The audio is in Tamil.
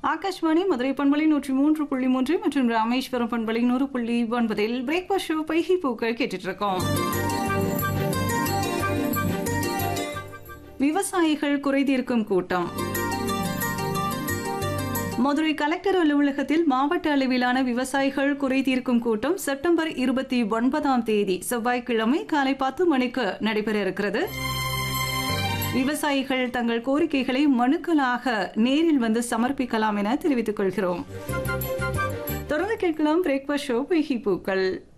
ஆகாஷ்வாணி மதுரை பண்பலை நூற்றி மூன்று புள்ளி மூன்று மற்றும் ராமேஸ்வரம் பண்பலை நூறு புள்ளி ஒன்பதில் பிரேக்ஃபாஸ்ட் ஷோ பைகி பூக்கள் கேட்டுட்டு இருக்கோம் விவசாயிகள் குறைதீர்க்கும் கூட்டம் மதுரை கலெக்டர் அலுவலகத்தில் மாவட்ட அளவிலான விவசாயிகள் குறை தீர்க்கும் கூட்டம் செப்டம்பர் இருபத்தி ஒன்பதாம் தேதி செவ்வாய்க்கிழமை காலை பத்து மணிக்கு நடைபெற இருக்கிறது விவசாயிகள் தங்கள் கோரிக்கைகளை மனுக்களாக நேரில் வந்து சமர்ப்பிக்கலாம் என தெரிவித்துக் கொள்கிறோம் தொடர்ந்து கேட்கலாம் பிரேக்ஃபாஸ்ட் ஷோ பெய்கி பூக்கள்